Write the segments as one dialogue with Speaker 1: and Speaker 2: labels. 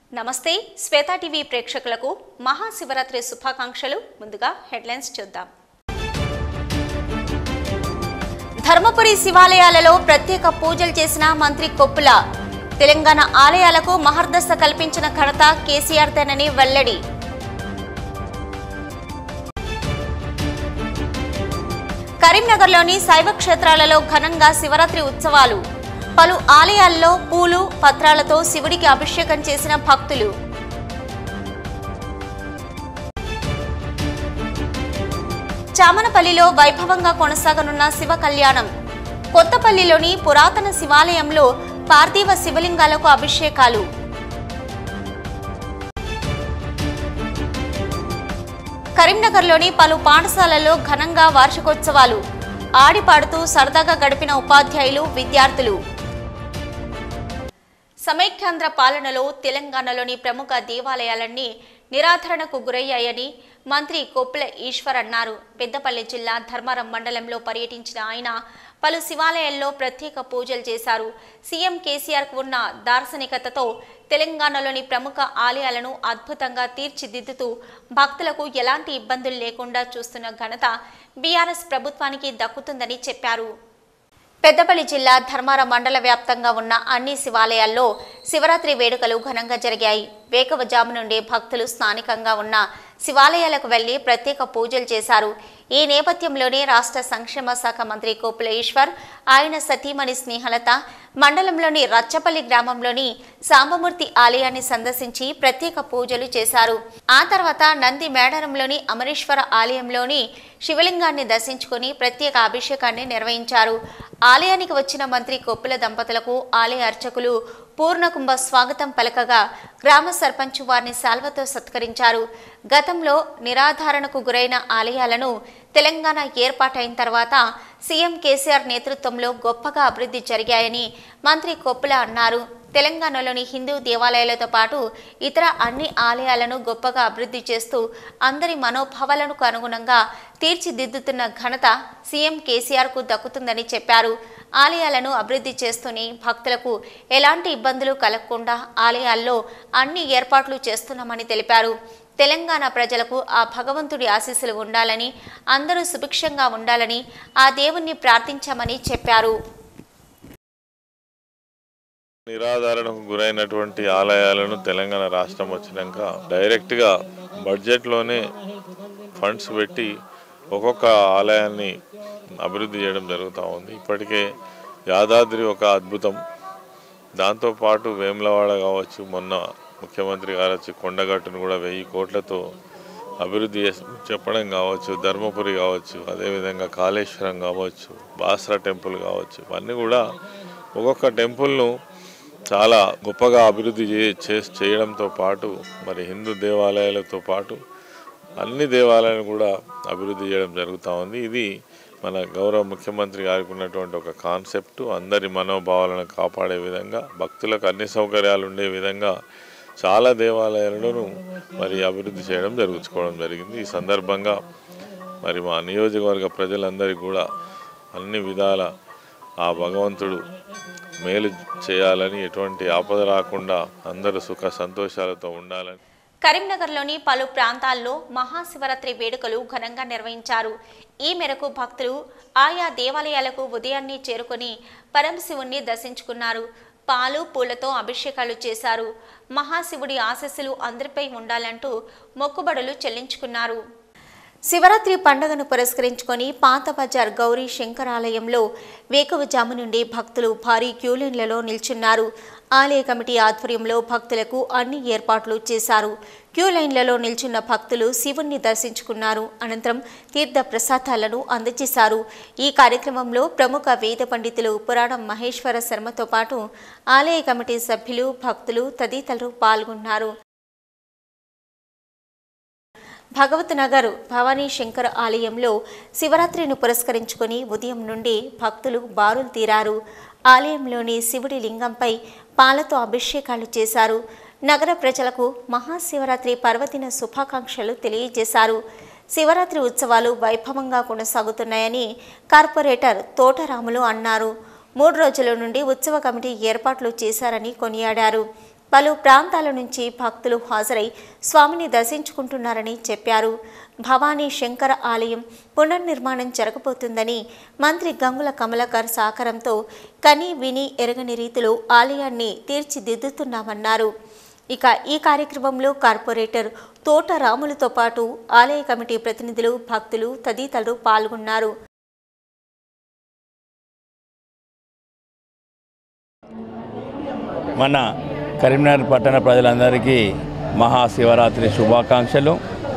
Speaker 1: నమస్తే శ్వేతా టీవీ ప్రేక్షకులకు మహాశివరాత్రి శుభాకాంక్షలు ముందుగా హెడ్లైన్స్ చూద్దాం ధర్మపురి శివాలయాలలో ప్రత్యేక పూజలు చేసిన మంత్రి కొప్పుల తెలంగాణ ఆలయాలకు మహర్దశ కల్పించిన ఘనత కేసీఆర్దేనని వెల్లడి కరీంనగర్లోని శైవ క్షేత్రాలలో ఘనంగా శివరాత్రి ఉత్సవాలు పలు ఆలయాల్లో పూలు పత్రాలతో శివుడికి అభిషేకం చేసిన భక్తులు చామనపల్లిలో వైభవంగా కొనసాగనున్న శివ కళ్యాణం కొత్తపల్లిలోని పురాతన శివాలయంలో పార్థివ శివలింగాలకు అభిషేకాలు కరీంనగర్లోని పలు పాఠశాలల్లో ఘనంగా వార్షికోత్సవాలు ఆడిపాడుతూ సరదాగా గడిపిన ఉపాధ్యాయులు విద్యార్థులు సమైక్యాంధ్ర పాలనలో తెలంగాణలోని ప్రముఖ దేవాలయాలన్నీ నిరాధరణకు గురయ్యాయని మంత్రి కొప్పుల ఈశ్వర్ అన్నారు పెద్దపల్లి జిల్లా ధర్మారం మండలంలో పర్యటించిన ఆయన పలు శివాలయాల్లో ప్రత్యేక పూజలు చేశారు సీఎం కేసీఆర్కు ఉన్న దార్శనికతతో తెలంగాణలోని ప్రముఖ ఆలయాలను అద్భుతంగా తీర్చిదిద్దుతూ భక్తులకు ఎలాంటి ఇబ్బందులు లేకుండా చూస్తున్న ఘనత బీఆర్ఎస్ ప్రభుత్వానికి దక్కుతుందని చెప్పారు పెద్దపల్లి జిల్లా ధర్మారం మండల వ్యాప్తంగా ఉన్న అన్ని శివాలయాల్లో శివరాత్రి వేడుకలు ఘనంగా జరిగాయి వేకవజాము నుండి భక్తులు స్థానికంగా ఉన్న శివాలయాలకు వెళ్లి ప్రత్యేక పూజలు చేశారు ఈ నేపథ్యంలోనే రాష్ట్ర సంక్షేమ శాఖ మంత్రి కోపుల ఈశ్వర్ ఆయన సతీమణి స్నేహలత మండలంలోని రచ్చపల్లి గ్రామంలోని సాంబమూర్తి ఆలయాన్ని సందర్శించి ప్రత్యేక పూజలు చేశారు ఆ తర్వాత నంది మేడారంలోని అమరేశ్వర ఆలయంలోని శివలింగాన్ని దర్శించుకుని ప్రత్యేక అభిషేకాన్ని నిర్వహించారు ఆలయానికి వచ్చిన మంత్రి కొప్పుల దంపతులకు ఆలయ అర్చకులు పూర్ణకుంభ స్వాగతం పలకగా గ్రామ సర్పంచ్ వారిని శాల్వతో సత్కరించారు గతంలో నిరాధారణకు గురైన ఆలయాలను తెలంగాణ ఏర్పాటైన తర్వాత సీఎం కేసీఆర్ నేతృత్వంలో గొప్పగా అభివృద్ధి జరిగాయని మంత్రి కొప్పుల అన్నారు తెలంగాణలోని హిందూ దేవాలయాలతో పాటు ఇతర అన్ని ఆలయాలను గొప్పగా అభివృద్ధి చేస్తూ అందరి మనోభావాలకు అనుగుణంగా తీర్చిదిద్దుతున్న ఘనత సీఎం కేసీఆర్కు దక్కుతుందని చెప్పారు ఆలయాలను అభివృద్ధి చేస్తూనే భక్తులకు ఎలాంటి ఇబ్బందులు కలగకుండా ఆలయాల్లో అన్ని ఏర్పాట్లు చేస్తున్నామని తెలిపారు తెలంగాణ ప్రజలకు ఆ భగవంతుడి ఆశీస్సులు ఉండాలని అందరూ సుభిక్షంగా ఉండాలని ఆ దేవుణ్ణి ప్రార్థించామని చెప్పారు
Speaker 2: నిరాధారణకు గురైనటువంటి ఆలయాలను తెలంగాణ రాష్ట్రం వచ్చినాక డైరెక్ట్గా బడ్జెట్లోనే ఫండ్స్ పెట్టి ఒక్కొక్క ఆలయాన్ని అభివృద్ధి చేయడం జరుగుతూ ఉంది ఇప్పటికే యాదాద్రి ఒక అద్భుతం దాంతోపాటు వేములవాడ కావచ్చు మొన్న ముఖ్యమంత్రి గారు వచ్చి కొండగట్టును కూడా వెయ్యి కోట్లతో అభివృద్ధి చేసి చెప్పడం కావచ్చు ధర్మపురి కావచ్చు అదేవిధంగా కాళేశ్వరం కావచ్చు బాసరా టెంపుల్ కావచ్చు ఇవన్నీ కూడా ఒక్కొక్క టెంపుల్ను చాలా గొప్పగా అభివృద్ధి చే చేస్- చేయడంతో పాటు మరి హిందూ దేవాలయాలతో పాటు అన్ని దేవాలయాలను కూడా అభివృద్ధి చేయడం జరుగుతూ ఉంది ఇది మన గౌరవ ముఖ్యమంత్రి గారికి ఉన్నటువంటి ఒక కాన్సెప్ట్ అందరి మనోభావాలను కాపాడే విధంగా భక్తులకు అన్ని సౌకర్యాలు ఉండే విధంగా చాలా దేవాలయాలను మరి అభివృద్ధి చేయడం జరుగుకోవడం జరిగింది ఈ సందర్భంగా మరి మా నియోజకవర్గ ప్రజలందరికీ కూడా అన్ని విధాల ఆ భగవంతుడు మేలు చేయాలని ఎటువంటి ఆపద రాకుండా అందరూ సుఖ సంతోషాలతో ఉండాలని
Speaker 1: కరీంనగర్లోని పలు ప్రాంతాల్లో మహాశివరాత్రి వేడుకలు ఘనంగా నిర్వహించారు ఈ మేరకు భక్తులు ఆయా దేవాలయాలకు ఉదయాన్నే చేరుకొని పరమశివుణ్ణి దర్శించుకున్నారు పాలు పూలతో అభిషేకాలు చేశారు మహాశివుడి ఆశస్సులు అందరిపై ఉండాలంటూ మొక్కుబడులు చెల్లించుకున్నారు శివరాత్రి పండుగను పురస్కరించుకొని పాత బజార్ గౌరీ శంకర్ ఆలయంలో వేకువజాము నుండి భక్తులు భారీ క్యూలైన్లలో నిల్చున్నారు ఆలయ కమిటీ ఆధ్వర్యంలో భక్తులకు అన్ని ఏర్పాట్లు చేశారు క్యూ లైన్లలో నిల్చున్న భక్తులు శివుణ్ణి దర్శించుకున్నారు అనంతరం తీర్థ ప్రసాదాలను అందజేశారు ఈ కార్యక్రమంలో ప్రముఖ వేద పండితులు పురాణం మహేశ్వర శర్మతో పాటు ఆలయ కమిటీ సభ్యులు భక్తులు తదితరులు పాల్గొన్నారు భగవత్ నగర్ భవానీ శంకర్ ఆలయంలో శివరాత్రిని పురస్కరించుకొని ఉదయం నుండి భక్తులు బారులు తీరారు ఆలయంలోని శివుడి లింగంపై పాలతో అభిషేకాలు చేశారు నగర ప్రజలకు మహాశివరాత్రి పర్వదిన శుభాకాంక్షలు తెలియజేశారు శివరాత్రి ఉత్సవాలు వైభవంగా కొనసాగుతున్నాయని కార్పొరేటర్ తోటరాములు అన్నారు మూడు రోజుల నుండి ఉత్సవ కమిటీ ఏర్పాట్లు చేశారని కొనియాడారు పలు ప్రాంతాల నుంచి భక్తులు హాజరై స్వామిని దర్శించుకుంటున్నారని చెప్పారు భవానీ శంకర ఆలయం పునర్నిర్మాణం జరగబోతుందని మంత్రి గంగుల కమలాకర్ సహకారంతో కని విని ఎరగని రీతిలో ఆలయాన్ని తీర్చిదిద్దుతున్నామన్నారు ఇక ఈ కార్యక్రమంలో కార్పొరేటర్ తోట రాములతో పాటు ఆలయ కమిటీ ప్రతినిధులు భక్తులు తదితరులు పాల్గొన్నారు
Speaker 3: మన కరీంనగర్ పట్టణ ప్రజలందరికీ మహాశివరాత్రి శుభాకాంక్షలు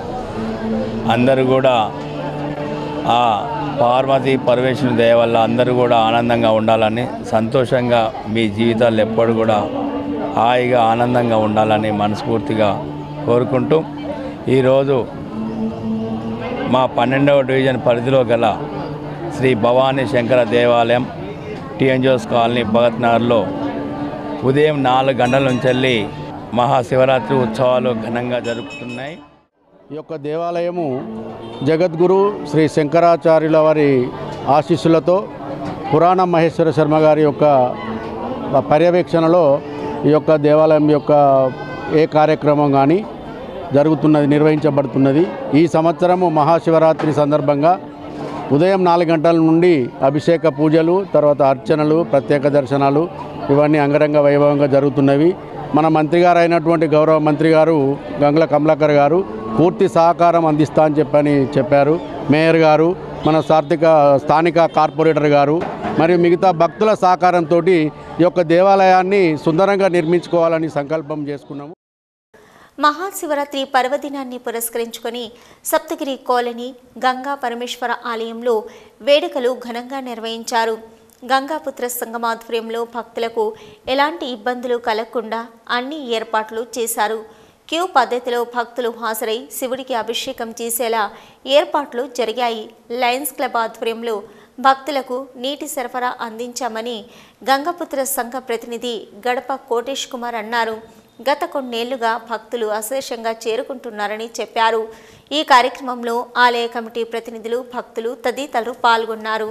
Speaker 3: అందరూ కూడా ఆ పార్వతీ పరమేశ్వరుని దయ వల్ల అందరూ కూడా ఆనందంగా ఉండాలని సంతోషంగా మీ జీవితాలు ఎప్పుడు కూడా హాయిగా ఆనందంగా ఉండాలని మనస్ఫూర్తిగా కోరుకుంటూ ఈరోజు మా పన్నెండవ డివిజన్ పరిధిలో గల శ్రీ భవానీ శంకర దేవాలయం టిఎన్జోస్ కాలనీ భగత్ నగర్లో ఉదయం నాలుగు గంటల నుంచి వెళ్ళి మహాశివరాత్రి ఉత్సవాలు ఘనంగా జరుపుతున్నాయి
Speaker 4: ఈ యొక్క దేవాలయము జగద్గురు శ్రీ శంకరాచార్యుల వారి ఆశీస్సులతో పురాణ మహేశ్వర శర్మ గారి యొక్క పర్యవేక్షణలో ఈ యొక్క దేవాలయం యొక్క ఏ కార్యక్రమం కానీ జరుగుతున్నది నిర్వహించబడుతున్నది ఈ సంవత్సరము మహాశివరాత్రి సందర్భంగా ఉదయం నాలుగు గంటల నుండి అభిషేక పూజలు తర్వాత అర్చనలు ప్రత్యేక దర్శనాలు ఇవన్నీ అంగరంగ వైభవంగా జరుగుతున్నవి మన మంత్రి గారు అయినటువంటి గౌరవ మంత్రి గారు గంగుల కమలాకర్ గారు పూర్తి సహకారం అందిస్తా అని చెప్పని చెప్పారు మేయర్ గారు మన సార్థిక స్థానిక కార్పొరేటర్ గారు మరియు మిగతా భక్తుల సహకారంతో ఈ యొక్క దేవాలయాన్ని సుందరంగా నిర్మించుకోవాలని సంకల్పం చేసుకున్నాము
Speaker 1: మహాశివరాత్రి పర్వదినాన్ని పురస్కరించుకొని సప్తగిరి కాలనీ గంగా పరమేశ్వర ఆలయంలో వేడుకలు ఘనంగా నిర్వహించారు గంగాపుత్ర సంఘం ఆధ్వర్యంలో భక్తులకు ఎలాంటి ఇబ్బందులు కలగకుండా అన్ని ఏర్పాట్లు చేశారు క్యూ పద్ధతిలో భక్తులు హాజరై శివుడికి అభిషేకం చేసేలా ఏర్పాట్లు జరిగాయి లయన్స్ క్లబ్ ఆధ్వర్యంలో భక్తులకు నీటి సరఫరా అందించామని గంగపుత్ర సంఘ ప్రతినిధి గడప కోటేష్ కుమార్ అన్నారు గత కొన్నేళ్లుగా భక్తులు అశేషంగా చేరుకుంటున్నారని చెప్పారు ఈ కార్యక్రమంలో ఆలయ కమిటీ ప్రతినిధులు భక్తులు తదితరులు పాల్గొన్నారు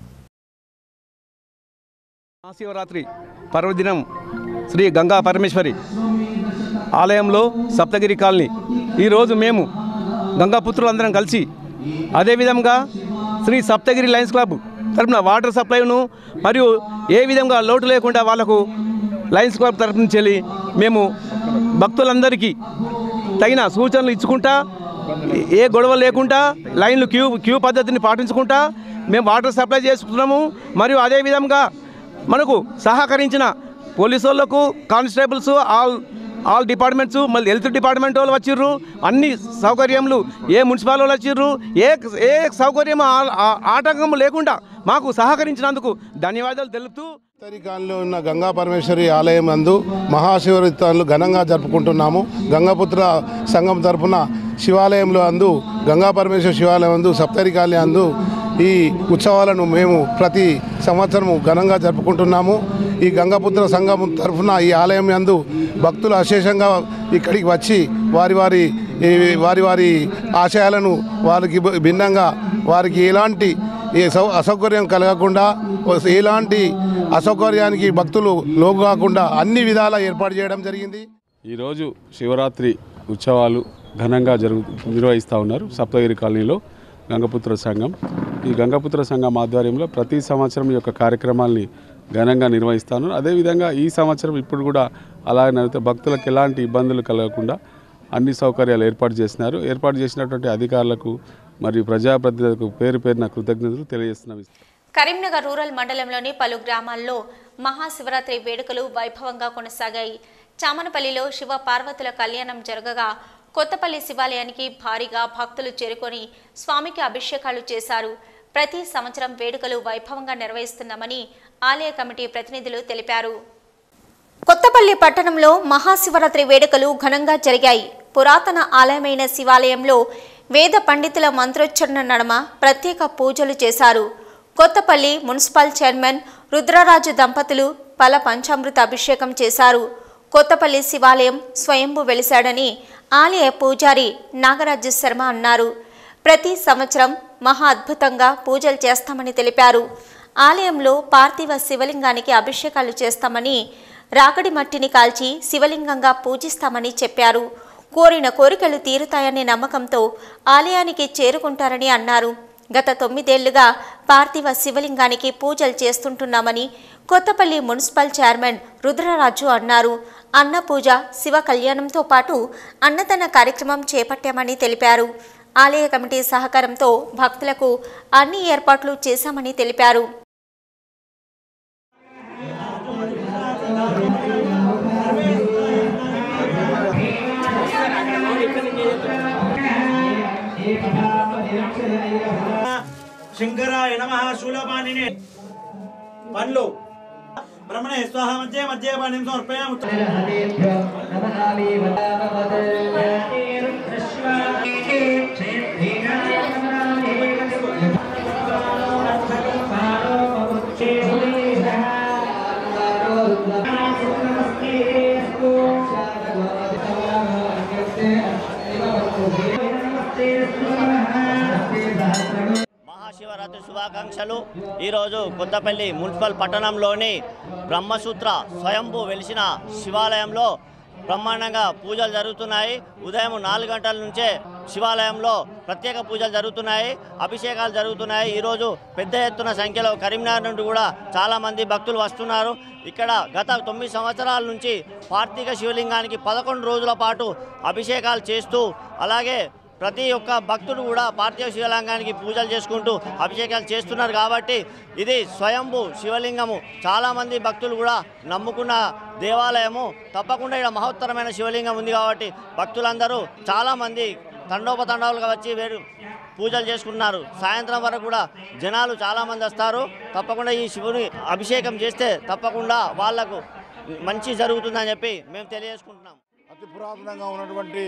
Speaker 5: మహాశివరాత్రి పర్వదినం శ్రీ గంగా పరమేశ్వరి ఆలయంలో సప్తగిరి కాలనీ ఈరోజు మేము గంగాపుత్రులందరం కలిసి అదేవిధంగా శ్రీ సప్తగిరి లయన్స్ క్లబ్ తరపున వాటర్ సప్లైను మరియు ఏ విధంగా లోటు లేకుండా వాళ్లకు లయన్స్ క్లబ్ తరపు నుంచి వెళ్ళి మేము భక్తులందరికీ తగిన సూచనలు ఇచ్చుకుంటా ఏ గొడవ లేకుండా లైన్లు క్యూ క్యూ పద్ధతిని పాటించుకుంటా మేము వాటర్ సప్లై చేసుకుంటున్నాము మరియు అదేవిధంగా మనకు సహకరించిన పోలీసు వాళ్ళకు కానిస్టేబుల్స్ ఆల్ ఆల్ డిపార్ట్మెంట్స్ మళ్ళీ హెల్త్ డిపార్ట్మెంట్ వాళ్ళు వచ్చిర్రు అన్ని సౌకర్యములు ఏ మున్సిపల్ వాళ్ళు వచ్చిర్రు ఏ ఏ సౌకర్యం ఆ- ఆ- ఆటంకం లేకుండా మాకు సహకరించినందుకు ధన్యవాదాలు తెలుపుతూ
Speaker 6: ఉత్తరికాలంలో ఉన్న గంగా పరమేశ్వరి ఆలయం నందు మహాశివరాత్రులు ఘనంగా జరుపుకుంటున్నాము గంగాపుత్ర సంఘం తరపున శివాలయంలో అందు గంగా పరమేశ్వర శివాలయం అందు సప్తరికాలి అందు ఈ ఉత్సవాలను మేము ప్రతి సంవత్సరము ఘనంగా జరుపుకుంటున్నాము ఈ గంగాపుత్ర సంఘం తరఫున ఈ ఆలయం యందు భక్తులు అశేషంగా ఇక్కడికి వచ్చి వారి వారి ఈ వారి వారి ఆశయాలను వారికి భిన్నంగా వారికి ఎలాంటి ఏ సౌ అసౌకర్యం కలగకుండా ఎలాంటి అసౌకర్యానికి భక్తులు లోగు కాకుండా అన్ని విధాలా ఏర్పాటు చేయడం జరిగింది
Speaker 7: ఈరోజు శివరాత్రి ఉత్సవాలు ఘనంగా జరుగు నిర్వహిస్తూ ఉన్నారు సప్తగిరి కాలనీలో గంగపుత్ర సంఘం ఈ గంగపుత్ర సంఘం ఆధ్వర్యంలో ప్రతి సంవత్సరం ఈ యొక్క కార్యక్రమాల్ని ఘనంగా నిర్వహిస్తాను అదేవిధంగా ఈ సంవత్సరం ఇప్పుడు కూడా అలాగే నడితే భక్తులకు ఎలాంటి ఇబ్బందులు కలగకుండా అన్ని సౌకర్యాలు ఏర్పాటు చేసినారు ఏర్పాటు చేసినటువంటి అధికారులకు మరియు ప్రజాప్రతినిధులకు పేరు పేరున కృతజ్ఞతలు తెలియజేస్తున్నాం
Speaker 1: కరీంనగర్ రూరల్ మండలంలోని పలు గ్రామాల్లో మహాశివరాత్రి వేడుకలు వైభవంగా కొనసాగాయి చామనపల్లిలో శివ పార్వతుల కళ్యాణం జరగగా కొత్తపల్లి శివాలయానికి భారీగా భక్తులు చేరుకొని స్వామికి అభిషేకాలు చేశారు ప్రతి సంవత్సరం వేడుకలు వైభవంగా నిర్వహిస్తున్నామని ఆలయ కమిటీ ప్రతినిధులు తెలిపారు కొత్తపల్లి పట్టణంలో మహాశివరాత్రి వేడుకలు ఘనంగా జరిగాయి పురాతన ఆలయమైన శివాలయంలో వేద పండితుల మంత్రోచ్చరణ నడమ ప్రత్యేక పూజలు చేశారు కొత్తపల్లి మున్సిపల్ చైర్మన్ రుద్రరాజు దంపతులు పల పంచామృత అభిషేకం చేశారు కొత్తపల్లి శివాలయం స్వయంభు వెలిశాడని ఆలయ పూజారి నాగరాజు శర్మ అన్నారు ప్రతి సంవత్సరం మహా అద్భుతంగా పూజలు చేస్తామని తెలిపారు ఆలయంలో పార్థివ శివలింగానికి అభిషేకాలు చేస్తామని రాకడి మట్టిని కాల్చి శివలింగంగా పూజిస్తామని చెప్పారు కోరిన కోరికలు తీరుతాయనే నమ్మకంతో ఆలయానికి చేరుకుంటారని అన్నారు గత తొమ్మిదేళ్లుగా పార్థివ శివలింగానికి పూజలు చేస్తుంటున్నామని కొత్తపల్లి మున్సిపల్ చైర్మన్ రుద్రరాజు అన్నారు అన్న పూజ శివ కళ్యాణంతో పాటు అన్నదాన కార్యక్రమం చేపట్టామని తెలిపారు ఆలయ కమిటీ సహకారంతో భక్తులకు అన్ని ఏర్పాట్లు చేశామని తెలిపారు
Speaker 8: శంకరాయ నమ శూలపాణిని పండ్లు బ్రహ్మణే స్వాహ మధ్య మధ్య పాణిం సమర్పయాము
Speaker 9: మహాశివరాత్రి శుభాకాంక్షలు ఈరోజు కొత్తపల్లి మున్సిపల్ పట్టణంలోని బ్రహ్మసూత్ర స్వయంభూ వెలిసిన శివాలయంలో బ్రహ్మాండంగా పూజలు జరుగుతున్నాయి ఉదయం నాలుగు గంటల నుంచే శివాలయంలో ప్రత్యేక పూజలు జరుగుతున్నాయి అభిషేకాలు జరుగుతున్నాయి ఈరోజు పెద్ద ఎత్తున సంఖ్యలో కరీంనగర్ నుండి కూడా చాలామంది భక్తులు వస్తున్నారు ఇక్కడ గత తొమ్మిది సంవత్సరాల నుంచి పార్థిక శివలింగానికి పదకొండు రోజుల పాటు అభిషేకాలు చేస్తూ అలాగే ప్రతి ఒక్క భక్తుడు కూడా పార్థివ శివలింగానికి పూజలు చేసుకుంటూ అభిషేకాలు చేస్తున్నారు కాబట్టి ఇది స్వయంభు శివలింగము చాలామంది భక్తులు కూడా నమ్ముకున్న దేవాలయము తప్పకుండా ఇక్కడ మహోత్తరమైన శివలింగం ఉంది కాబట్టి భక్తులందరూ చాలామంది తండోపతండాలుగా వచ్చి వేరు పూజలు చేసుకుంటున్నారు సాయంత్రం వరకు కూడా జనాలు చాలామంది వస్తారు తప్పకుండా ఈ శివుని అభిషేకం చేస్తే తప్పకుండా వాళ్లకు మంచి జరుగుతుందని చెప్పి మేము తెలియజేసుకుంటున్నాం
Speaker 10: అతి పురాతనంగా ఉన్నటువంటి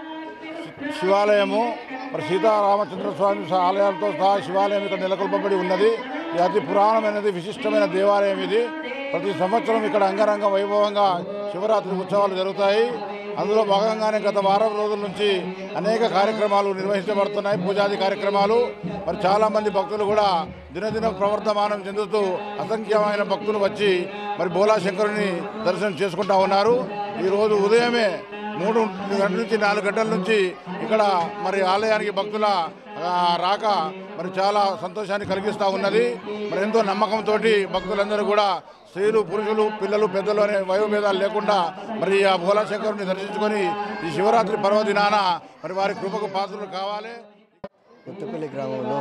Speaker 10: శివాలయము మరి సీతారామచంద్ర స్వామి ఆలయాలతో సహా శివాలయం ఇక్కడ నెలకొల్పబడి ఉన్నది ఇది అతి పురాణమైనది విశిష్టమైన దేవాలయం ఇది ప్రతి సంవత్సరం ఇక్కడ అంగరంగ వైభవంగా శివరాత్రి ఉత్సవాలు జరుగుతాయి అందులో భాగంగానే గత వారం రోజుల నుంచి అనేక కార్యక్రమాలు నిర్వహించబడుతున్నాయి పూజాది కార్యక్రమాలు మరి చాలామంది భక్తులు కూడా దినదిన ప్రవర్ధమానం చెందుతూ అసంఖ్యమైన భక్తులు వచ్చి మరి బోలా శంకరుని దర్శనం చేసుకుంటా ఉన్నారు ఈరోజు ఉదయమే మూడు గంటల నుంచి నాలుగు గంటల నుంచి ఇక్కడ మరి ఆలయానికి భక్తుల ఆ, రాక మరి చాలా సంతోషాన్ని కలిగిస్తూ ఉన్నది మరి ఎంతో నమ్మకంతో భక్తులందరూ కూడా స్త్రీలు పురుషులు పిల్లలు పెద్దలు అనే వయోభేదాలు లేకుండా మరి ఆ భోలాశంకరుని దర్శించుకొని ఈ శివరాత్రి పర్వదినాన మరి వారి కృపకు పాత్రలు కావాలి
Speaker 11: కొత్తపల్లి గ్రామంలో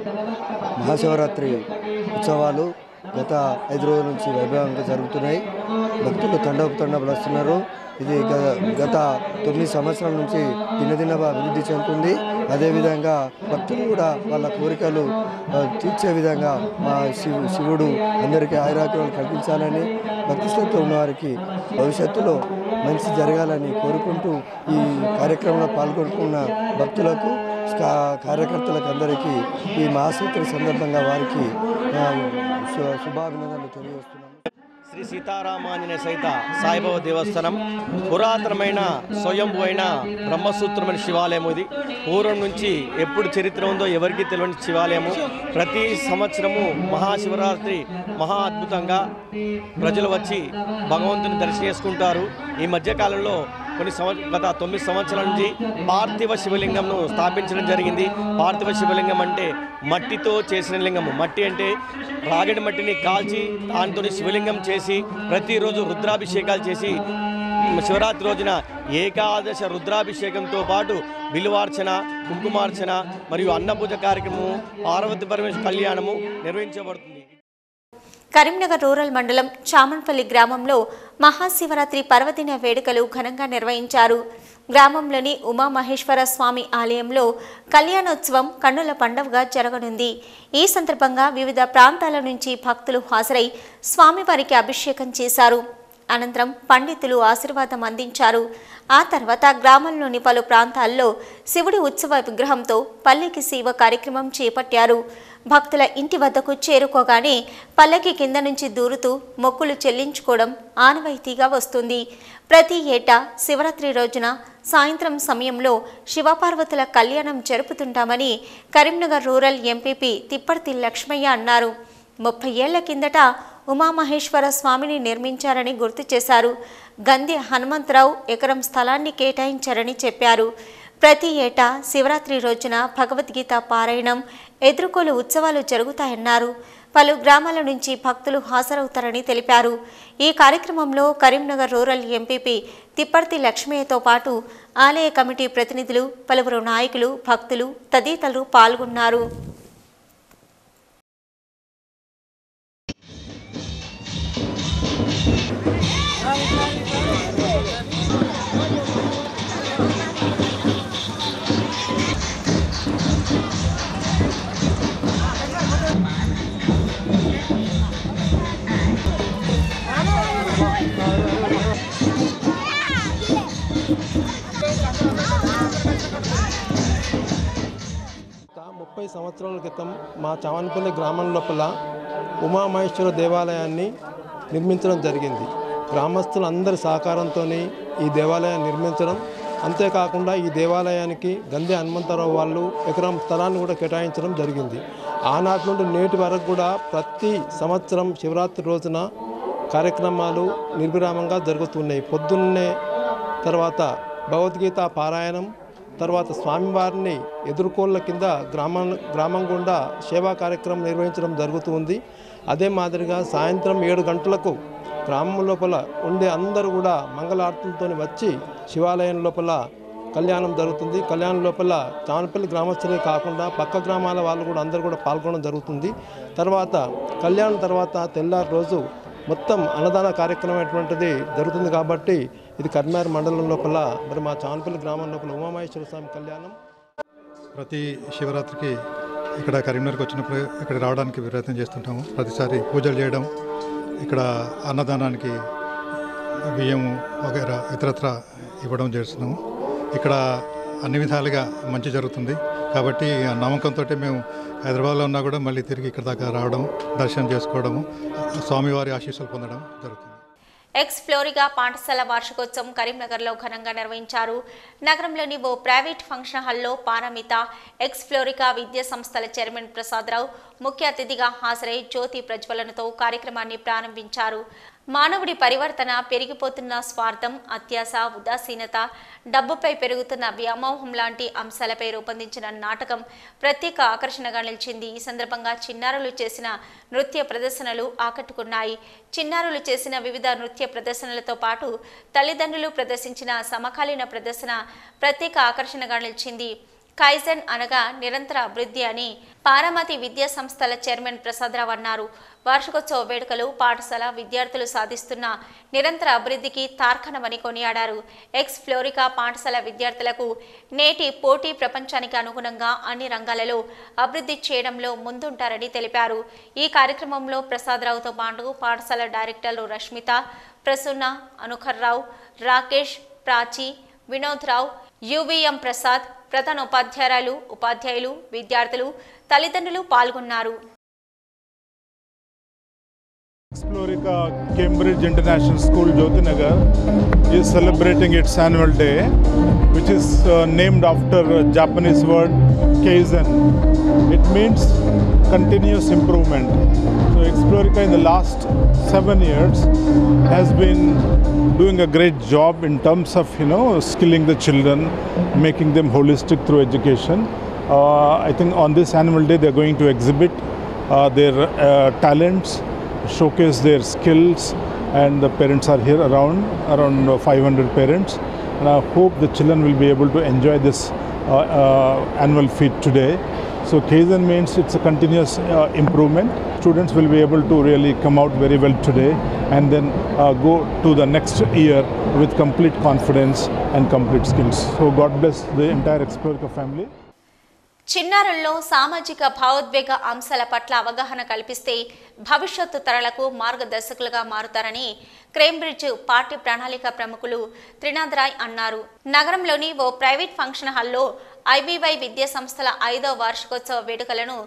Speaker 11: మహాశివరాత్రి ఉత్సవాలు గత ఐదు రోజుల నుంచి వైభవంగా జరుగుతున్నాయి భక్తులు తండపు తండపులు వస్తున్నారు ఇది గ- గత తొమ్మిది సంవత్సరాల నుంచి దినదిన అభివృద్ధి చెందుతుంది అదేవిధంగా భక్తులు కూడా వాళ్ళ కోరికలు ఆ, తీర్చే విధంగా మా శివు శివుడు అందరికీ ఆయురాగ్యాలు కల్పించాలని భక్తి శ్రద్ధ ఉన్నవారికి భవిష్యత్తులో మంచి జరగాలని కోరుకుంటూ ఈ కార్యక్రమంలో పాల్గొంటున్న భక్తులకు కా- కార్యకర్తలకు అందరికీ ఈ మహాసూత్ర సందర్భంగా వారికి ఆ, శు- శుభాభినందనలు తెలియజేస్తున్నాము
Speaker 12: శ్రీ సీతారామాంజనేయ సహిత సాయిబాబా దేవస్థానం పురాతనమైన స్వయంభూ అయిన బ్రహ్మసూత్రమైన శివాలయం ఇది పూర్వం నుంచి ఎప్పుడు చరిత్ర ఉందో ఎవరికి తెలియని శివాలయము ప్రతి సంవత్సరము మహాశివరాత్రి మహా అద్భుతంగా ప్రజలు వచ్చి భగవంతుని దర్శనం చేసుకుంటారు ఈ మధ్యకాలంలో కొన్ని సంవత్సర గత తొమ్మిది సంవత్సరాల నుంచి పార్థివ శివలింగంను స్థాపించడం జరిగింది పార్థివ శివలింగం అంటే మట్టితో చేసిన లింగము మట్టి అంటే రాగడి మట్టిని కాల్చి దాంతో శివలింగం చేసి ప్రతిరోజు రుద్రాభిషేకాలు చేసి శివరాత్రి రోజున ఏకాదశ రుద్రాభిషేకంతో పాటు బిల్వార్చన కుంకుమార్చన మరియు అన్నపూజ కార్యక్రమము పార్వతి పరమేశ్వర కళ్యాణము నిర్వహించబడుతుంది
Speaker 1: కరీంనగర్ రూరల్ మండలం చామన్పల్లి గ్రామంలో మహాశివరాత్రి పర్వదిన వేడుకలు ఘనంగా నిర్వహించారు గ్రామంలోని ఉమామహేశ్వర స్వామి ఆలయంలో కళ్యాణోత్సవం కన్నుల పండుగగా జరగనుంది ఈ సందర్భంగా వివిధ ప్రాంతాల నుంచి భక్తులు హాజరై స్వామివారికి అభిషేకం చేశారు అనంతరం పండితులు ఆశీర్వాదం అందించారు ఆ తర్వాత గ్రామంలోని పలు ప్రాంతాల్లో శివుడి ఉత్సవ విగ్రహంతో పల్లెకి సేవ కార్యక్రమం చేపట్టారు భక్తుల ఇంటి వద్దకు చేరుకోగానే పల్లకి కింద నుంచి దూరుతూ మొక్కులు చెల్లించుకోవడం ఆనవాయితీగా వస్తుంది ప్రతి ఏటా శివరాత్రి రోజున సాయంత్రం సమయంలో శివపార్వతుల కళ్యాణం జరుపుతుంటామని కరీంనగర్ రూరల్ ఎంపీపీ తిప్పర్తి లక్ష్మయ్య అన్నారు ముప్పై ఏళ్ల కిందట ఉమామహేశ్వర స్వామిని నిర్మించారని గుర్తు చేశారు గంధి హనుమంతరావు ఎకరం స్థలాన్ని కేటాయించారని చెప్పారు ప్రతి ఏటా శివరాత్రి రోజున భగవద్గీత పారాయణం ఎదుర్కోలు ఉత్సవాలు జరుగుతాయన్నారు పలు గ్రామాల నుంచి భక్తులు హాజరవుతారని తెలిపారు ఈ కార్యక్రమంలో కరీంనగర్ రూరల్ ఎంపీపీ తిప్పర్తి లక్ష్మయ్యతో పాటు ఆలయ కమిటీ ప్రతినిధులు పలువురు నాయకులు భక్తులు తదితరులు పాల్గొన్నారు
Speaker 12: ముప్పై సంవత్సరాల క్రితం మా చావన్పల్లి గ్రామం లోపల ఉమామహేశ్వర దేవాలయాన్ని నిర్మించడం జరిగింది గ్రామస్తులందరి సహకారంతో ఈ దేవాలయాన్ని నిర్మించడం అంతేకాకుండా ఈ దేవాలయానికి గంధి హనుమంతరావు వాళ్ళు ఎకరం స్థలాన్ని కూడా కేటాయించడం జరిగింది ఆనాటి నుండి నేటి వరకు కూడా ప్రతి సంవత్సరం శివరాత్రి రోజున కార్యక్రమాలు నిర్విరామంగా జరుగుతున్నాయి పొద్దున్నే తర్వాత భగవద్గీత పారాయణం తర్వాత స్వామివారిని ఎదుర్కోళ్ళ కింద గ్రామం గ్రామం గుండా సేవా కార్యక్రమం నిర్వహించడం జరుగుతుంది అదే మాదిరిగా సాయంత్రం ఏడు గంటలకు గ్రామం లోపల ఉండే అందరూ కూడా మంగళారతులతో వచ్చి శివాలయం లోపల కళ్యాణం జరుగుతుంది కళ్యాణం లోపల చామనపల్లి గ్రామస్తులే కాకుండా పక్క గ్రామాల వాళ్ళు కూడా అందరూ కూడా పాల్గొనడం జరుగుతుంది తర్వాత కళ్యాణం తర్వాత తెల్లారి రోజు మొత్తం అన్నదాన కార్యక్రమం అటువంటిది జరుగుతుంది కాబట్టి ఇది కర్మార్ మండలం లోపల మరి మా చానపల్లి గ్రామం లోపల ఉమామహేశ్వర స్వామి కళ్యాణం
Speaker 13: ప్రతి శివరాత్రికి ఇక్కడ కరీంనగర్కి వచ్చినప్పుడు ఇక్కడ రావడానికి ప్రయత్నం చేస్తుంటాము ప్రతిసారి పూజలు చేయడం ఇక్కడ అన్నదానానికి బియ్యం వగైరా ఇతరత్ర ఇవ్వడం చేస్తున్నాము ఇక్కడ అన్ని విధాలుగా మంచి జరుగుతుంది కాబట్టి ఆ నమ్మకంతో మేము హైదరాబాద్లో ఉన్నా కూడా మళ్ళీ తిరిగి ఇక్కడ దాకా రావడం దర్శనం చేసుకోవడము స్వామివారి ఆశీస్సులు పొందడం జరుగుతుంది
Speaker 1: ఎక్స్ ఫ్లోరిగా పాఠశాల వార్షికోత్సవం కరీంనగర్లో ఘనంగా నిర్వహించారు నగరంలోని ఓ ప్రైవేట్ ఫంక్షన్ హాల్లో పారమిత ఎక్స్ ఫ్లోరికా విద్యా సంస్థల చైర్మన్ ప్రసాదరావు ముఖ్య అతిథిగా హాజరై జ్యోతి ప్రజ్వలనతో కార్యక్రమాన్ని ప్రారంభించారు మానవుడి పరివర్తన పెరిగిపోతున్న స్వార్థం అత్యాస ఉదాసీనత డబ్బుపై పెరుగుతున్న వ్యామోహం లాంటి అంశాలపై రూపొందించిన నాటకం ప్రత్యేక ఆకర్షణగా నిలిచింది ఈ సందర్భంగా చిన్నారులు చేసిన నృత్య ప్రదర్శనలు ఆకట్టుకున్నాయి చిన్నారులు చేసిన వివిధ నృత్య ప్రదర్శనలతో పాటు తల్లిదండ్రులు ప్రదర్శించిన సమకాలీన ప్రదర్శన ప్రత్యేక ఆకర్షణగా నిలిచింది కైజన్ అనగా నిరంతర అభివృద్ధి అని పారమతి విద్యా సంస్థల చైర్మన్ ప్రసాదరావు అన్నారు వార్షికోత్సవ వేడుకలు పాఠశాల విద్యార్థులు సాధిస్తున్న నిరంతర అభివృద్ధికి తార్కణమని కొనియాడారు ఎక్స్ ఫ్లోరికా పాఠశాల విద్యార్థులకు నేటి పోటీ ప్రపంచానికి అనుగుణంగా అన్ని రంగాలలో అభివృద్ధి చేయడంలో ముందుంటారని తెలిపారు ఈ కార్యక్రమంలో ప్రసాదరావుతో పాటు పాఠశాల డైరెక్టర్లు రష్మిత ప్రసన్న అనుఖర్రావు రాకేష్ ప్రాచి వినోద్ రావు యువిఎం ప్రసాద్ ప్రధాన ఉపాధ్యాయులు ఉపాధ్యాయులు విద్యార్థులు తల్లిదండ్రులు పాల్గొన్నారు
Speaker 14: Explorica Cambridge International School Jyotinagar is celebrating its annual day, which is uh, named after a Japanese word kaizen. It means continuous improvement. So Explorica in the last seven years has been doing a great job in terms of you know skilling the children, making them holistic through education. Uh, I think on this annual day they're going to exhibit uh, their uh, talents showcase their skills and the parents are here around around uh, 500 parents and i hope the children will be able to enjoy this uh, uh, annual feat today so kaizen means it's a continuous uh, improvement students will be able to really come out very well today and then uh, go to the next year with complete confidence and complete skills so god bless the entire explorica family
Speaker 1: చిన్నారుల్లో సామాజిక భావోద్వేగ అంశాల పట్ల అవగాహన కల్పిస్తే భవిష్యత్తు తరాలకు మార్గదర్శకులుగా మారుతారని Cambridge party ప్రణాళిక ప్రముఖులు త్రినాథ్ రాయ్ అన్నారు నగరంలోని ఓ ప్రైవేట్ ఫంక్షన్ హాల్లో ఐబీవై విద్యా సంస్థల ఐదో వార్షికోత్సవ వేడుకలను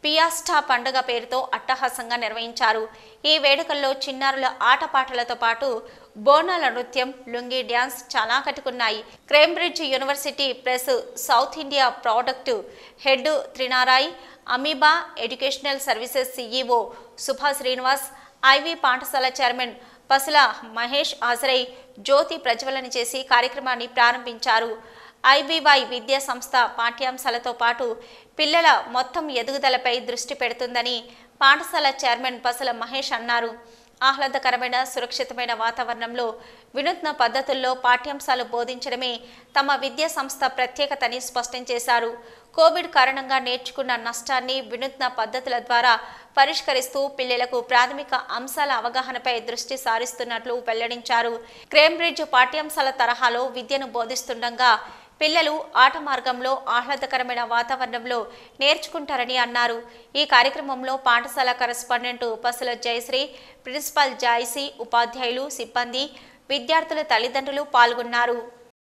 Speaker 1: పియాస్టా పండుగ పేరుతో అట్టహాసంగా నిర్వహించారు ఈ వేడుకల్లో చిన్నారుల ఆటపాటలతో పాటు బోనాల నృత్యం లుంగి డ్యాన్స్ చాలా కట్టుకున్నాయి Cambridge University Press South India product head Trina Roy Amoeba educational services CEO Subha Srinivas Ivy పాఠశాల చైర్మన్ పసుల మహేష్ హాజరై జ్యోతి ప్రజ్వలన చేసి కార్యక్రమాన్ని ప్రారంభించారు ఐబీవై విద్యా సంస్థ పాఠ్యాంశాలతో పాటు పిల్లల మొత్తం ఎదుగుదలపై దృష్టి పెడుతుందని పాఠశాల చైర్మన్ పసల మహేష్ అన్నారు ఆహ్లాదకరమైన సురక్షితమైన వాతావరణంలో వినూత్న పద్ధతుల్లో పాఠ్యాంశాలు బోధించడమే తమ విద్యా సంస్థ ప్రత్యేకతని స్పష్టం చేశారు కోవిడ్ కారణంగా నేర్చుకున్న నష్టాన్ని వినూత్న పద్ధతుల ద్వారా పరిష్కరిస్తూ పిల్లలకు ప్రాథమిక అంశాల అవగాహనపై దృష్టి సారిస్తున్నట్లు వెల్లడించారు క్రేంబ్రిడ్జ్ పాఠ్యాంశాల తరహాలో విద్యను బోధిస్తుండగా పిల్లలు ఆట మార్గంలో ఆహ్లాదకరమైన వాతావరణంలో నేర్చుకుంటారని అన్నారు ఈ కార్యక్రమంలో పాఠశాల correspondent Pasula Jayasree principal Joicy ఉపాధ్యాయులు సిబ్బంది విద్యార్థుల తల్లిదండ్రులు పాల్గొన్నారు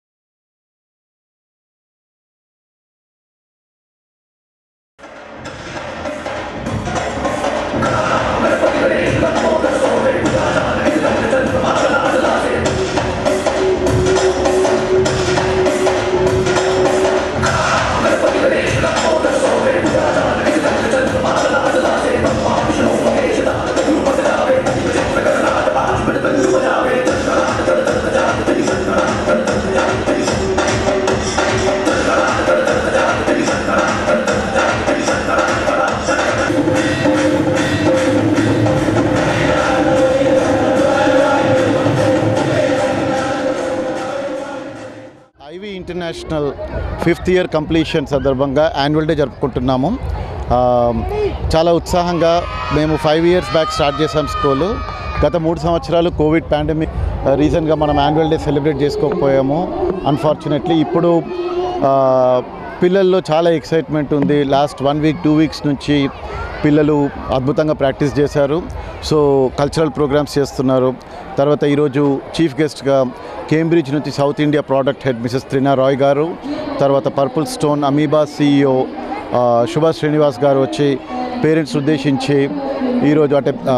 Speaker 15: Ivy international fifth year completion సందర్భంగా యాన్యువల్ డే జరుపుకుంటున్నాము ఆ, చాలా ఉత్సాహంగా మేము ఫైవ్ ఇయర్స్ బ్యాక్ స్టార్ట్ చేసాం స్కూలు గత మూడు సంవత్సరాలు కోవిడ్ పాండమిక్ రీజన్గా మనం యాన్యువల్ డే సెలబ్రేట్ చేసుకోకపోయాము అన్ఫార్చునేట్లీ ఇప్పుడు ఆ, పిల్లల్లో చాలా ఎక్సైట్మెంట్ ఉంది last one week two weeks నుంచి పిల్లలు అద్భుతంగా ప్రాక్టీస్ చేశారు సో కల్చరల్ ప్రోగ్రామ్స్ చేస్తున్నారు తర్వాత ఈరోజు చీఫ్ గెస్ట్గా కేంబ్రిడ్జ్ నుంచి South India product head Mrs Trina Roy గారు తర్వాత purple stone Amoeba CEO Subhash Srinivas గారు వచ్చి పేరెంట్స్ ఉద్దేశించి ఈరోజు అంటే ఆ,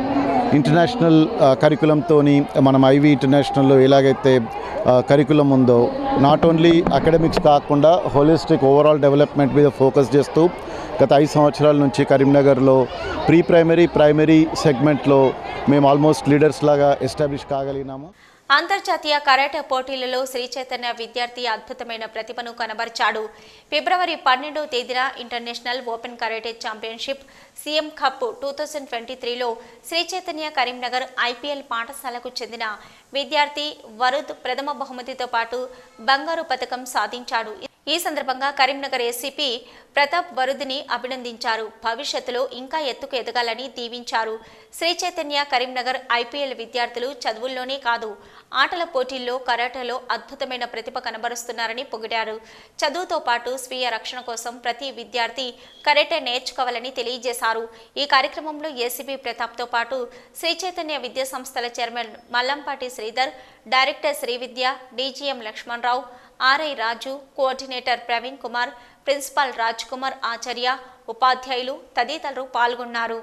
Speaker 15: ఇంటర్నేషనల్ కరికులంతో మనం ఐవి ఇంటర్నేషనల్లో ఎలాగైతే కరికులం ఉందో నాట్ ఓన్లీ అకాడమిక్స్ కాకుండా హోలిస్టిక్ ఓవరాల్ డెవలప్మెంట్ మీద ఫోకస్ చేస్తూ గత ఐదు సంవత్సరాల నుంచి కరీంనగర్లో ప్రీ ప్రైమరీ ప్రైమరీ సెగ్మెంట్లో మేము ఆల్మోస్ట్ లీడర్స్ లాగా ఎస్టాబ్లిష్ కాగలిగినాము
Speaker 1: అంతర్జాతీయ కరాటే పోటీలలో శ్రీ చైతన్య విద్యార్థి అద్భుతమైన ప్రతిభను కనబరిచాడు ఫిబ్రవరి పన్నెండవ తేదీన international open karate championship CM cup two thousand twenty త్రీలో శ్రీ చైతన్య కరీంనగర్ ఐపీఎల్ పాఠశాలకు చెందిన విద్యార్థి వరుద్ ప్రథమ బహుమతితో పాటు బంగారు పథకం సాధించాడు ఈ సందర్భంగా కరీంనగర్ ఎస్సీపీ ప్రతాప్ వరుదిని అభినందించారు భవిష్యత్తులో ఇంకా ఎత్తుకు ఎదగాలని దీవించారు శ్రీ చైతన్య కరీంనగర్ ఐపీఎల్ విద్యార్థులు చదువుల్లోనే కాదు ఆటల పోటీల్లో కరాటేలో అద్భుతమైన ప్రతిభ కనబరుస్తున్నారని పొగిడారు చదువుతో పాటు స్వీయ రక్షణ కోసం ప్రతి విద్యార్థి కరాటే నేర్చుకోవాలని తెలియజేశారు ఈ కార్యక్రమంలో ఏసీబీ ప్రతాప్తో పాటు శ్రీ చైతన్య విద్యా సంస్థల chairman Mallampati Sridhar director Srividya DGM Lakshmanarao RI Raju coordinator Praveen Kumar principal Raj Kumar Acharya ఉపాధ్యాయులు తదితరులు పాల్గొన్నారు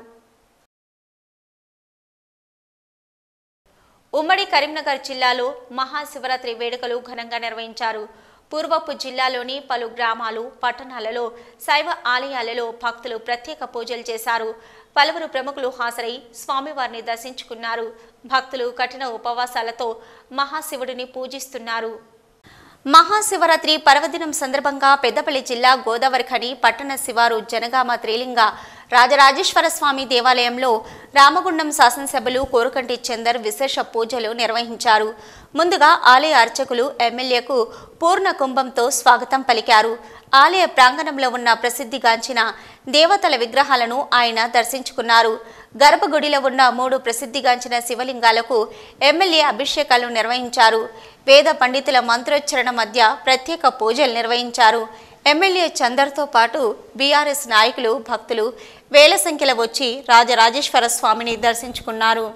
Speaker 1: ఉమ్మడి కరీంనగర్ జిల్లాలో మహాశివరాత్రి వేడుకలు ఘనంగా నిర్వహించారు పూర్వపు జిల్లాలోని పలు గ్రామాలు పట్టణాలలో శైవ ఆలయాలలో భక్తులు ప్రత్యేక పూజలు చేశారు పలువురు ప్రముఖులు హాజరై స్వామివారిని దర్శించుకున్నారు భక్తులు కఠిన ఉపవాసాలతో మహాశివుడిని పూజిస్తున్నారు మహాశివరాత్రి పర్వదినం సందర్భంగా పెద్దపల్లి జిల్లా గోదావరిఖని పట్టణ శివారు జనగామ త్రిలింగ రాజరాజేశ్వర స్వామి దేవాలయంలో రామగుండం శాసనసభ్యులు కోరుకంటి చందర్ విశేష పూజలు నిర్వహించారు ముందుగా ఆలయ అర్చకులు ఎమ్మెల్యేకు పూర్ణ కుంభంతో స్వాగతం పలికారు ఆలయ ప్రాంగణంలో ఉన్న ప్రసిద్ధిగాంచిన దేవతల విగ్రహాలను ఆయన దర్శించుకున్నారు గర్భగుడిలో ఉన్న మూడు ప్రసిద్ధిగాంచిన శివలింగాలకు ఎమ్మెల్యే అభిషేకాలు నిర్వహించారు వేద పండితుల మంత్రోచ్చరణ మధ్య ప్రత్యేక పూజలు నిర్వహించారు ఎమ్మెల్యే చందర్తో పాటు బీఆర్ఎస్ నాయకులు భక్తులు వేల సంఖ్యలో వచ్చి రాజరాజేశ్వర స్వామిని దర్శించుకున్నారు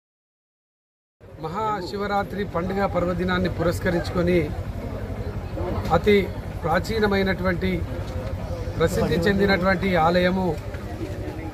Speaker 16: మహాశివరాత్రి పండుగ పర్వదినాన్ని పురస్కరించుకొని అతి ప్రాచీనమైనటువంటి ప్రసిద్ధి చెందినటువంటి ఆలయము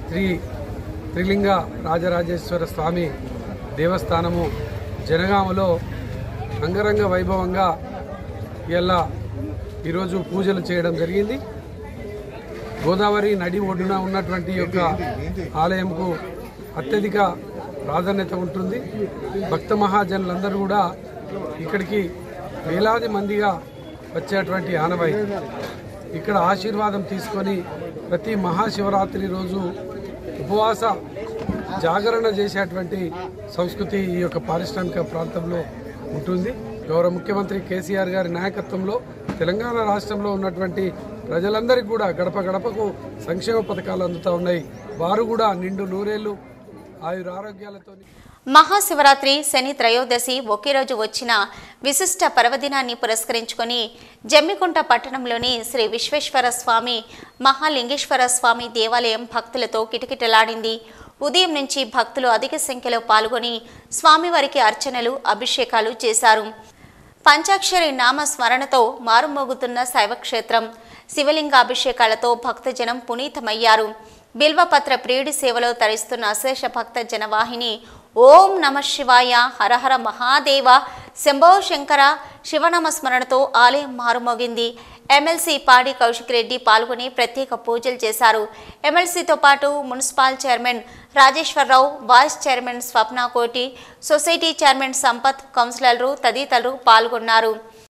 Speaker 16: శ్రీ త్రిలింగ రాజరాజేశ్వర స్వామి దేవస్థానము జనగామలో అంగరంగ వైభవంగా ఇలా ఈరోజు పూజలు చేయడం జరిగింది గోదావరి నడి ఒడ్డున ఉన్నటువంటి ఈ యొక్క ఆలయంకు అత్యధిక ప్రాధాన్యత ఉంటుంది భక్త మహాజనులందరూ కూడా ఇక్కడికి వేలాది మందిగా వచ్చేటువంటి ఆనవాయి ఇక్కడ ఆశీర్వాదం తీసుకొని ప్రతి మహాశివరాత్రి రోజు ఉపవాస జాగరణ చేసేటువంటి సంస్కృతి ఈ యొక్క పారిశ్రామిక ప్రాంతంలో ఉంటుంది గౌరవ ముఖ్యమంత్రి కేసీఆర్ గారి నాయకత్వంలో తెలంగాణ రాష్ట్రంలో ఉన్నటువంటి ప్రజలందరికీ కూడా గడప గడపకు సంక్షేమ పథకాలు అందుతూ ఉన్నాయి వారు కూడా నిండు నూరేళ్లు ఆయురారోగ్యాలతో
Speaker 1: మహాశివరాత్రి శని త్రయోదశి ఒకే రోజు వచ్చిన విశిష్ట పర్వదినాన్ని పురస్కరించుకొని జమ్మికుంట పట్టణంలోని శ్రీ విశ్వేశ్వర స్వామి మహాలింగేశ్వర స్వామి దేవాలయం భక్తులతో కిటకిటలాడింది ఉదయం నుంచి భక్తులు అధిక సంఖ్యలో పాల్గొని స్వామివారికి అర్చనలు అభిషేకాలు చేశారు పంచాక్షరి నామ స్మరణతో మారుమోగుతున్న శైవక్షేత్రం శివలింగ అభిషేకాలతో భక్తజనం పునీతమయ్యారు బిల్వపత్ర ప్రియుడి సేవలో తరిస్తున్న అశేష భక్త జనవాహిని ఓం నమ శివాయ హరహర మహాదేవ శంభో శంకర శివనామ స్మరణతో ఆలయం మారుమోగింది ఎమ్మెల్సీ పాడి కౌశిక్ రెడ్డి పాల్గొని ప్రత్యేక పూజలు చేశారు ఎమ్మెల్సీతో పాటు municipal chairman Rajeshwararao vice chairman Swapna కోటి సొసైటీ చైర్మన్ సంపత్ కౌన్సిలర్లు తదితరులు పాల్గొన్నారు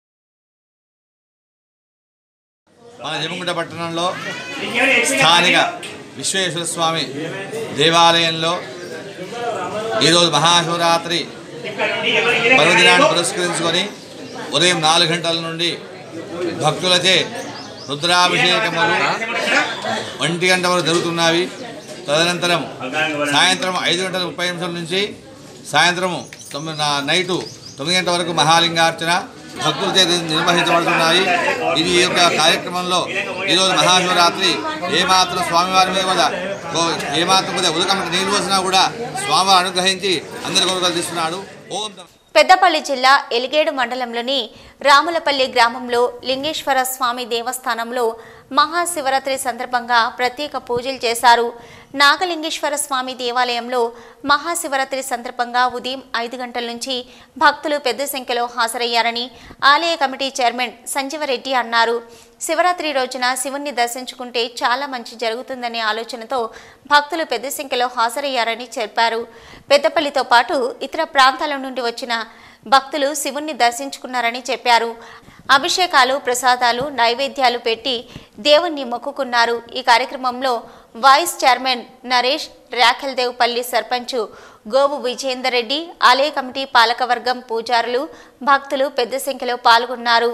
Speaker 17: మన జమ్మిగుంట పట్టణంలో స్థానిక విశ్వేశ్వర స్వామి దేవాలయంలో ఈరోజు మహాశివరాత్రి పర్వదినాన్ని పురస్కరించుకొని ఉదయం నాలుగు గంటల నుండి భక్తులచే రుద్రాభిషేకములు ఒంటి గంట వరకు జరుగుతున్నవి తదనంతరం సాయంత్రం ఐదు గంటల ముప్పై నిమిషాల నుంచి సాయంత్రం తొమ్మిది నా- నైటు తొమ్మిది గంటల వరకు మహాలింగార్చన భక్తుల చేత నిర్వహించబడుతున్నాయి ఇది ఈ యొక్క కార్యక్రమంలో ఈరోజు మహాశివరాత్రి ఏమాత్రం స్వామివారి మీద కూడా గో- ఏమాత్రం కూడా ఉదకం నీరు పోసినా కూడా స్వామివారు అనుగ్రహించి అందరి కొరకు తీస్తున్నాడు ఓం నమః
Speaker 1: పెద్దపల్లి జిల్లా ఎలిగేడు మండలంలోని రాములపల్లి గ్రామంలో లింగేశ్వర స్వామి దేవస్థానంలో మహాశివరాత్రి సందర్భంగా ప్రత్యేక పూజలు చేశారు నాగలింగేశ్వర స్వామి దేవాలయంలో మహాశివరాత్రి సందర్భంగా ఉదయం ఐదు గంటల నుంచి భక్తులు పెద్ద సంఖ్యలో హాజరయ్యారని ఆలయ కమిటీ చైర్మన్ సంజీవరెడ్డి అన్నారు శివరాత్రి రోజున శివుణ్ణి దర్శించుకుంటే చాలా మంచి జరుగుతుందనే ఆలోచనతో భక్తులు పెద్ద సంఖ్యలో హాజరయ్యారని చెప్పారు పెద్దపల్లితో పాటు ఇతర ప్రాంతాల నుండి వచ్చిన భక్తులు శివుణ్ణి దర్శించుకున్నారని చెప్పారు అభిషేకాలు ప్రసాదాలు నైవేద్యాలు పెట్టి దేవుణ్ణి మొక్కుకున్నారు ఈ కార్యక్రమంలో వైస్ చైర్మన్ నరేష్ రాఖల్దేవ్పల్లి సర్పంచ్ గోవు విజేందర్ రెడ్డి ఆలయ కమిటీ పాలకవర్గం పూజారులు భక్తులు పెద్ద సంఖ్యలో పాల్గొన్నారు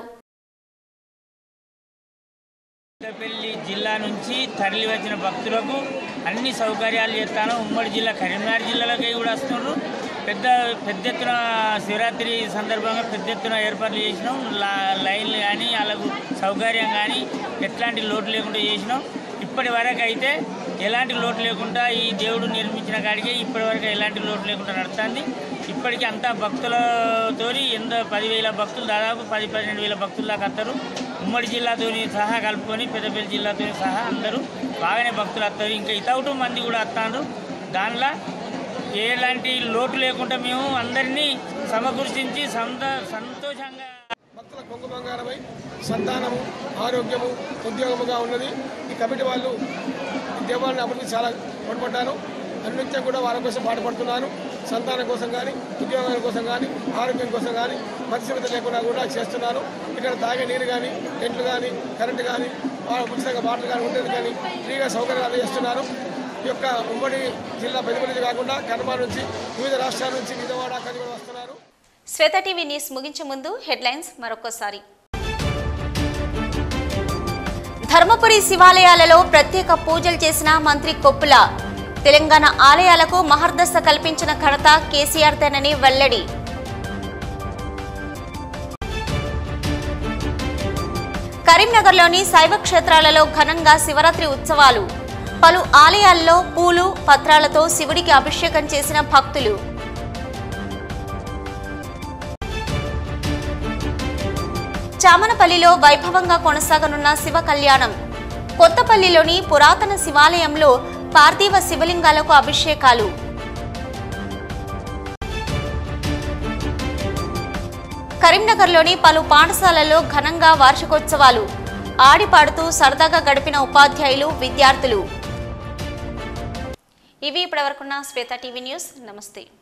Speaker 18: పెద్దపల్లి జిల్లా నుంచి తరలి వచ్చిన భక్తులకు అన్ని సౌకర్యాలు చేస్తాను ఉమ్మడి జిల్లా కరీంనగర్ జిల్లాలోకి కూడా వస్తున్నారు పెద్ద పెద్ద ఎత్తున శివరాత్రి సందర్భంగా పెద్ద ఎత్తున ఏర్పాట్లు చేసినాం లా- లైన్లు కానీ వాళ్ళకు సౌకర్యం కానీ ఎట్లాంటి లోటు లేకుండా చేసినాం ఇప్పటి వరకు అయితే ఎలాంటి లోటు లేకుండా ఈ దేవుడు నిర్మించిన కాడికి ఇప్పటి వరకు ఎలాంటి లోటు లేకుండా నడుస్తుంది ఇప్పటికీ అంతా భక్తులతో ఎంత పదివేల భక్తులు దాదాపు పది పన్నెండు వేల భక్తులు దాకా వస్తారు ఉమ్మడి జిల్లాతో సహా కలుపుకొని పెద్దపల్లి జిల్లాతో సహా అందరూ బాగానే భక్తులు వస్తారు ఇంకా ఇతవుటు మంది కూడా వస్తారు దానిలో ఎలాంటి లోటు లేకుండా మేము అందరినీ సమకూర్చించి సంత సంతోషంగా
Speaker 16: భక్తుల కొంగు బంగారమై సంతానము ఆరోగ్యము ఉద్యోగముగా ఉన్నది ఈ కమిటీ వాళ్ళు ఈ దేవాలయాన్ని అభివృద్ధి చాలా తోడ్పడ్డారు అన్నిత్యం కూడా వారి కోసం పాటుపడుతున్నారు సంతానం కోసం కానీ ఉద్యోగాల కోసం కానీ ఆరోగ్యం కోసం కానీ మత్స్యమిత లేకుండా కూడా చేస్తున్నారు ఇక్కడ తాగే నీరు కానీ టెంట్లు కానీ కరెంటు కానీ ఉచితంగా వాటర్ కానీ ఉండేది కానీ ఫ్రీగా సౌకర్యాలు అందజేస్తున్నారు ఈ యొక్క ఉమ్మడి జిల్లా పెద్దపల్లి కాకుండా కర్మ నుంచి వివిధ రాష్ట్రాల నుంచి విజయవాడ అక్కడి కూడా వస్తున్నారు
Speaker 1: శ్వేత టీవీ న్యూస్ ముగించే ముందు హెడ్లైన్స్ మరొకసారి ధర్మపురి శివాలయాలలో ప్రత్యేక పూజలు చేసిన మంత్రి కొప్పుల తెలంగాణ ఆలయాలకు మహర్దశ కల్పించిన ఘనత కేసీఆర్దేనని వెల్లడి కరీంనగర్లోని శైవ క్షేత్రాలలో ఘనంగా శివరాత్రి ఉత్సవాలు పలు ఆలయాల్లో పూలు పత్రాలతో శివుడికి అభిషేకం చేసిన భక్తులు చామనపల్లిలో వైభవంగా కొనసాగనున్న శివ కళ్యాణం కొత్తపల్లిలోని పురాతన శివాలయంలో పార్థివ శివలింగాలకు అభిషేకాలు కరీంనగర్లోని పలు పాఠశాలల్లో ఘనంగా వార్షికోత్సవాలు ఆడిపాడుతూ సరదాగా గడిపిన ఉపాధ్యాయులు విద్యార్థులు ఇవి ఇప్పటివరకున్న శ్వేత టీవీ న్యూస్ నమస్తే